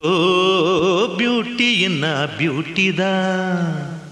ஓ beauty என்ன beauty தான்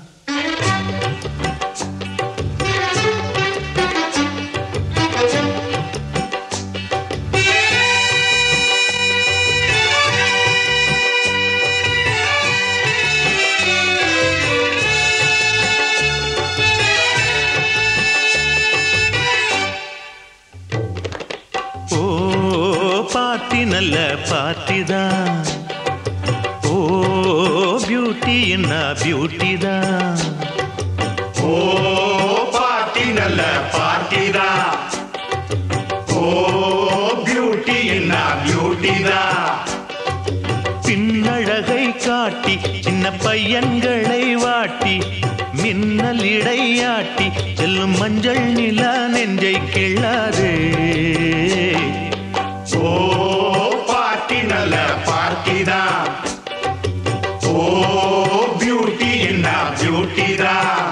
ஓ பாட்டி நல்ல பாட்டி தான் ஓ பியூட்டி என்ன பியூட்டி தான் ஓ பாட்டி நல்ல பாட்டி தான் ஓ பியூட்டி என்ன பியூட்டி தான் பின்னழகை காட்டி சின்ன பையன்களை வாட்டி மின்னல் இடையாட்டி செல்லும் மஞ்சள் நில நெஞ்சை கிள்ளாதே ஓ பாட்டி நல்ல பாட்டி தான் ஓ பியூட்டி என்ன பியூட்டி தான்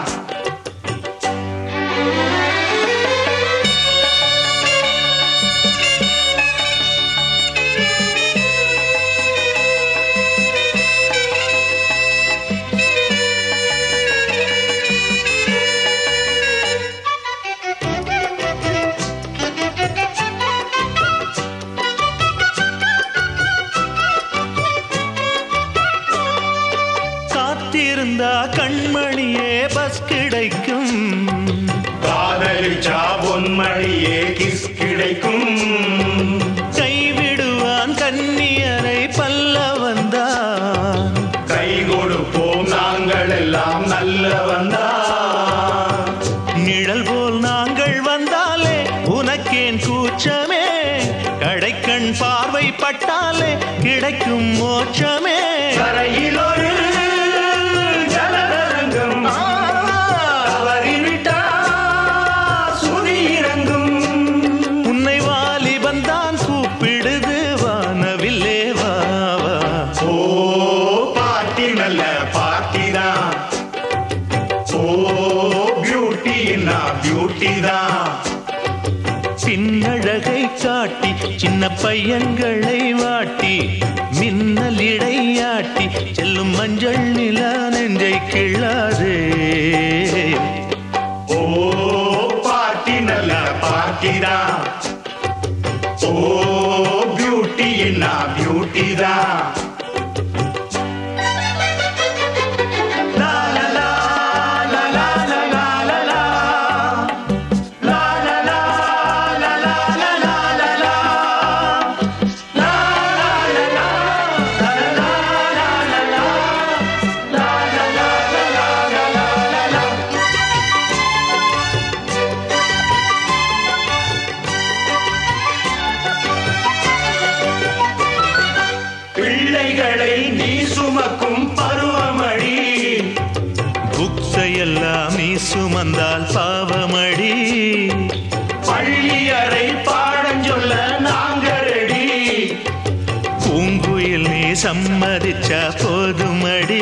காத்திருந்தா கண்மணியே பஸ் கிடைக்கும் காதலிச்சா பொன்மணியே கிஸ் கிடைக்கும் கைவிடுவான் கன்னியரை பல்ல வந்தான் கை கொடுப்போம் நாங்கள் எல்லாம் நல்லவன் தான் நிழல் போல் நாங்கள் வந்தாலே உனக்கேன் கூச்சமே கடைக்கண் பார்வை பட்டாலே கிடைக்கும் மோட்சமே கரையில் ஒரு ஜலதரங்கம் தவறிவிட்டா சுதி இறங்கும் உன்னை வாலிபன் தான் கூப்பிடுது வானவில்லே வா வா. ஓ பாட்டி நல்ல பாட்டி தான் ஓ பியூட்டி என்ன பியூட்டி தான் பின்னழகை காட்டி சின்ன பையன்களை வாட்டி மின்னல் இடையாட்டி செல்லும் மஞ்சள் நில நெஞ்சை கிள்ளாதே ஓ பாட்டி நல்ல பாட்டி தான் ஓ பியூட்டி என்ன பியூட்டி தான் லா, லா, லா, லா, லா, லா, லா, லா, லா. லா, லா, லா, லா, லா, லா, லா, லா, லா. லா, லா, லா, லா, லா, லா, லா, லா, லா. லா, லா, லா, லா, லா, லா, லா, லா. பிள்ளைகளை நீ சுமக்கும் பருவமழி புக்ஸையெல்லாம் நீ சுமந்தால் பாவமடி பள்ளியறை பாடம் சொல்ல நாங்கள் ரெடி பூங்குயில் நீ சம்மதிச்சா போதுமடி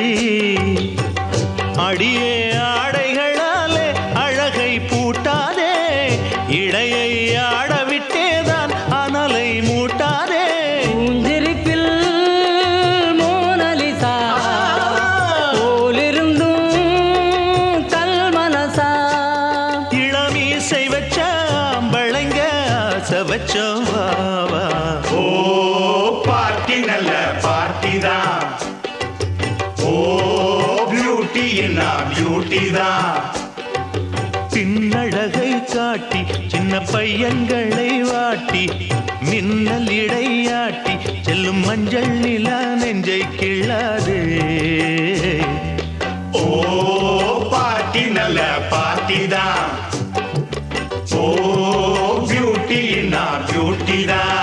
அடியே ஆடைகளாலே அழகை பூட்டாதே இடையை ஆடவிட்டேதான் அனலை மூட்டாதே பூஞ்சிரிப்பில் மோனலிசா போலிருந்தும் கல் மனசா இளமீசை வச்ச அம்பளைங்க ஆசை வச்சோம் வா வா ஓ பார்ட்டி நல்ல பார்ட்டி தான் ஓ பியூட்டி என்ன பியூட்டி தான் பின்னழகை காட்டி சின்ன பையன்களை வாட்டி மின்னல் இடையாட்டி செல்லும் மஞ்சள் நில நெஞ்சை கிள்ளாதே ஓ பார்ட்டி நல்ல பார்ட்டி தான் ஓ பியூட்டி என்ன பியூட்டி தான்